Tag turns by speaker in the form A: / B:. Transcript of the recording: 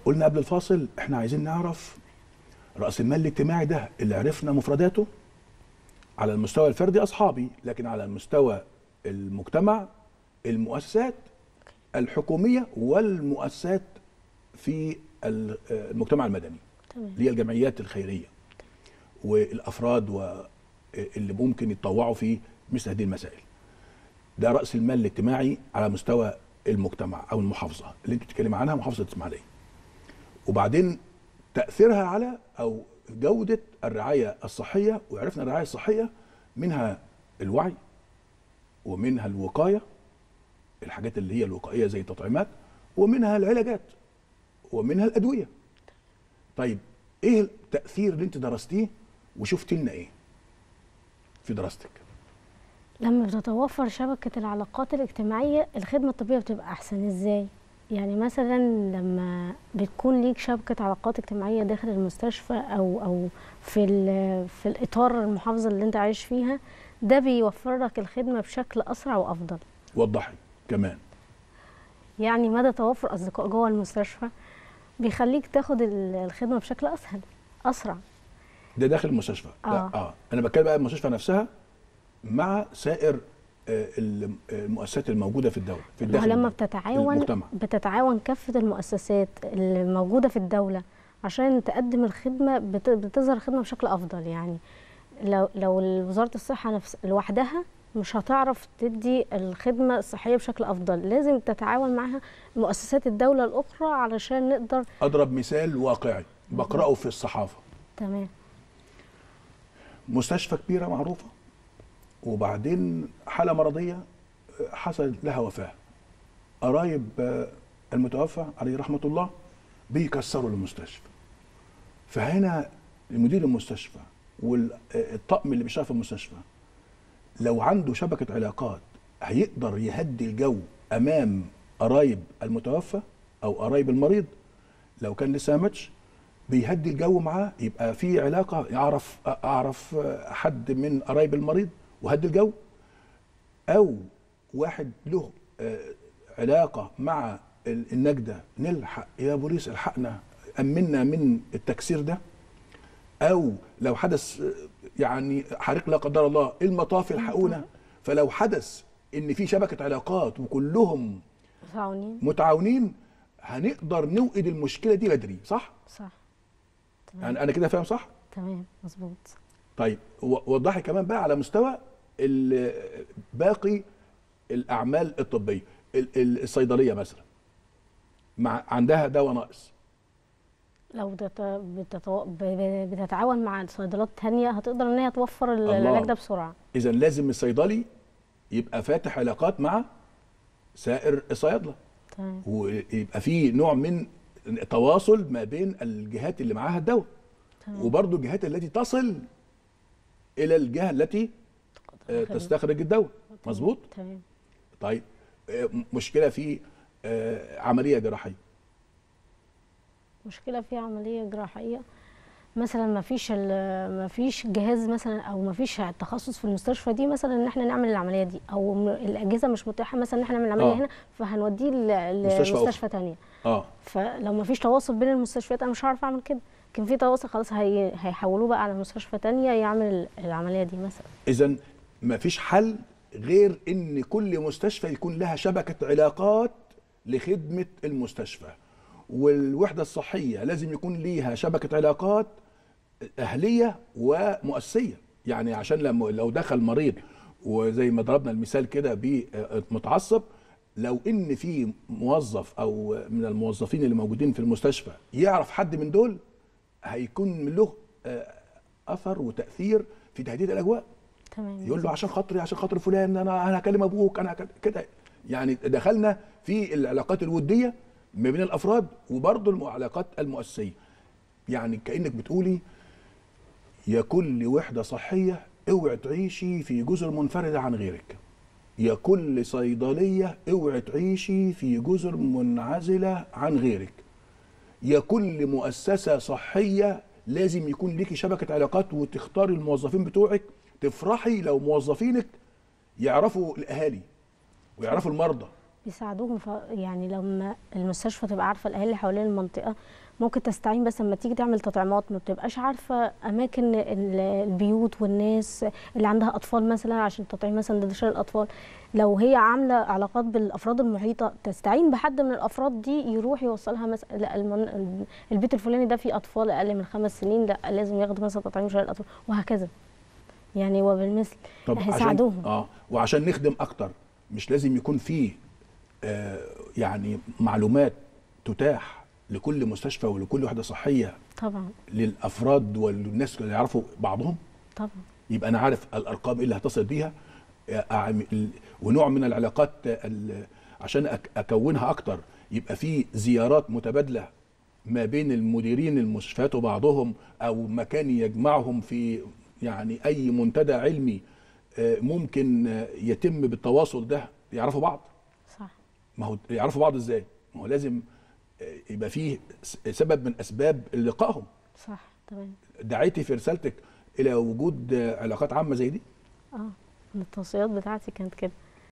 A: قلنا قبل الفاصل احنا عايزين نعرف راس المال الاجتماعي ده اللي عرفنا مفرداته على المستوى الفردي اصحابي لكن على المستوى المجتمع المؤسسات الحكوميه والمؤسسات في ال- المجتمع المدني
B: تمام
A: اللي هي الجمعيات الخيريه والافراد واللي ممكن يتطوعوا في مثل هذه المسائل. ده راس المال الاجتماعي على مستوى المجتمع او المحافظه اللي انت بتتكلم عنها محافظه الاسماعيليه. وبعدين تاثيرها على او جوده الرعايه الصحيه وعرفنا الرعايه الصحيه منها الوعي ومنها الوقايه الحاجات اللي هي الوقائيه زي التطعيمات ومنها العلاجات ومنها الادويه. طيب ايه التاثير اللي انت درستيه وشفت لنا ايه في دراستك
B: لما بتتوفر شبكة العلاقات الاجتماعية الخدمة الطبية بتبقى أحسن إزاي؟ يعني مثلا لما بتكون ليك شبكة علاقات اجتماعية داخل المستشفى أو أو في ال- في الإطار المحافظة اللي أنت عايش فيها ده بيوفر لك الخدمة بشكل أسرع وأفضل
A: وضحي كمان
B: يعني مدى توفر أصدقاء جوه المستشفى بيخليك تاخد ال- الخدمة بشكل أسهل أسرع
A: ده داخل المستشفى لا
B: آه.
A: اه انا بتكلم بقى المستشفى نفسها مع سائر آه، الم- المؤسسات الموجوده في الدوله في
B: ما هو
A: الداخل
B: لما
A: الدولة.
B: بتتعاون
A: المجتمع.
B: بتتعاون كافة المؤسسات اللي موجودة في الدولة عشان تقدم الخدمة بت- بتظهر الخدمة بشكل أفضل يعني لو لو وزارة الصحة نفس لوحدها مش هتعرف تدي الخدمة الصحية بشكل أفضل لازم تتعاون معها مؤسسات الدولة الأخرى علشان نقدر
A: اضرب مثال واقعي بقراه في الصحافه
B: تمام
A: مستشفى كبيره معروفه وبعدين حاله مرضيه آه، حصل لها وفاه قرايب آه، المتوفى عليه رحمه الله بيكسروا المستشفى فهنا مدير المستشفى والطقم اللي بيشتغل في المستشفى لو عنده شبكه علاقات هيقدر يهدي الجو امام قرايب المتوفى او قرايب المريض لو كان لسه ما ماتش بيهدي الجو معاه يبقى في علاقه يعرف اعرف حد من قرايب المريض وهدي الجو او واحد له آه، علاقه مع ال- النجده نلحق يا بوليس الحقنا امنا من التكسير ده او لو حدث آه، يعني حريق لا قدر الله المطاف الحقونا فلو حدث ان في شبكه علاقات وكلهم
B: متعاونين
A: متعاونين هنقدر نوقد المشكله دي بدري صح
B: صح تمام
A: يعني انا كده فاهم صح
B: تمام مظبوط
A: طيب و- وضحي كمان بقى على مستوى ال- باقي الاعمال الطبيه ال- ال- الصيدليه مثلا مع عندها دواء ناقص
B: لو بتت... بتتو... ب- ب- بتتعاون مع الصيدلات تانية هتقدر ان هي توفر ال-
A: الله.
B: العلاج ده بسرعة
A: اذا لازم الصيدلي يبقى فاتح علاقات مع سائر الصيادله
B: تمام
A: ويبقى في نوع من تواصل ما بين الجهات اللي معاها الدواء
B: تمام
A: وبرضه الجهات التي تصل الى الجهه التي آه،
B: خدمة.
A: تستخرج الدواء مظبوط
B: تمام
A: طيب آه، م- مشكله في آه، عمليه جراحيه
B: مشكلة في عملية جراحية مثلا ما فيش ما فيش جهاز مثلا او ما فيش تخصص في المستشفى دي مثلا ان احنا نعمل العمليه دي او م- الاجهزه مش متاحه مثلا ان احنا نعمل العمليه
A: آه.
B: هنا فهنوديه ل-
A: مستشفى
B: لمستشفى تانية
A: اه
B: فلو ما فيش تواصل بين المستشفيات انا مش هعرف اعمل كده كان في تواصل خلاص هي... هيحولوه بقى على مستشفى تانية يعمل ال- العمليه دي مثلا
A: اذا ما فيش حل غير ان كل مستشفى يكون لها شبكه علاقات لخدمه المستشفى والوحده الصحيه لازم يكون ليها شبكه علاقات اهليه ومؤسسيه يعني عشان لما لو دخل مريض وزي ما ضربنا المثال كده بمتعصب لو ان في موظف او من الموظفين اللي موجودين في المستشفى يعرف حد من دول هيكون له آه، اثر وتاثير في تهديد الاجواء
B: تمام
A: يقول له عشان خاطري عشان خاطر فلان انا انا هكلم ابوك انا هك- كده يعني دخلنا في العلاقات الوديه ما بين الافراد وبرضه العلاقات المؤسسيه يعني كانك بتقولي يا كل وحده صحيه اوعي تعيشي في جزر منفرده عن غيرك يا كل صيدليه اوعي تعيشي في جزر منعزله عن غيرك يا كل مؤسسه صحيه لازم يكون ليكي شبكه علاقات وتختاري الموظفين بتوعك تفرحي لو موظفينك يعرفوا الاهالي ويعرفوا المرضى
B: بيساعدوهم ف... يعني لما المستشفى تبقى عارفه الاهالي اللي حوالين المنطقه ممكن تستعين بس لما تيجي تعمل تطعيمات ما بتبقاش عارفه اماكن ال- البيوت والناس اللي عندها اطفال مثلا عشان تطعيم مثلا ضد شلل الاطفال لو هي عامله علاقات بالافراد المحيطه تستعين بحد من الافراد دي يروح يوصلها مثلا لا المن... البيت الفلاني ده فيه اطفال اقل من خمس سنين لا لازم ياخدوا مثلا تطعيم شلل الاطفال وهكذا يعني وبالمثل
A: طب عشان
B: هيساعدوهم
A: اه وعشان نخدم اكتر مش لازم يكون في آه يعني معلومات تتاح لكل مستشفى ولكل وحده صحيه
B: طبعا
A: للافراد والناس اللي يعرفوا بعضهم
B: طبعا
A: يبقى انا عارف الارقام إيه اللي هتصل بيها أعم- ال- ونوع من العلاقات ال- عشان أك- اكونها اكتر يبقى في زيارات متبادله ما بين المديرين المستشفيات وبعضهم او مكان يجمعهم في يعني اي منتدى علمي آه، ممكن آه، يتم بالتواصل ده يعرفوا بعض
B: صح
A: ما هو يعرفوا بعض ازاي ما هو لازم آه، يبقى فيه س- سبب من اسباب لقائهم
B: صح تمام
A: دعيتي في رسالتك الى وجود آه، علاقات عامه زي دي
B: اه التوصيات بتاعتي كانت كده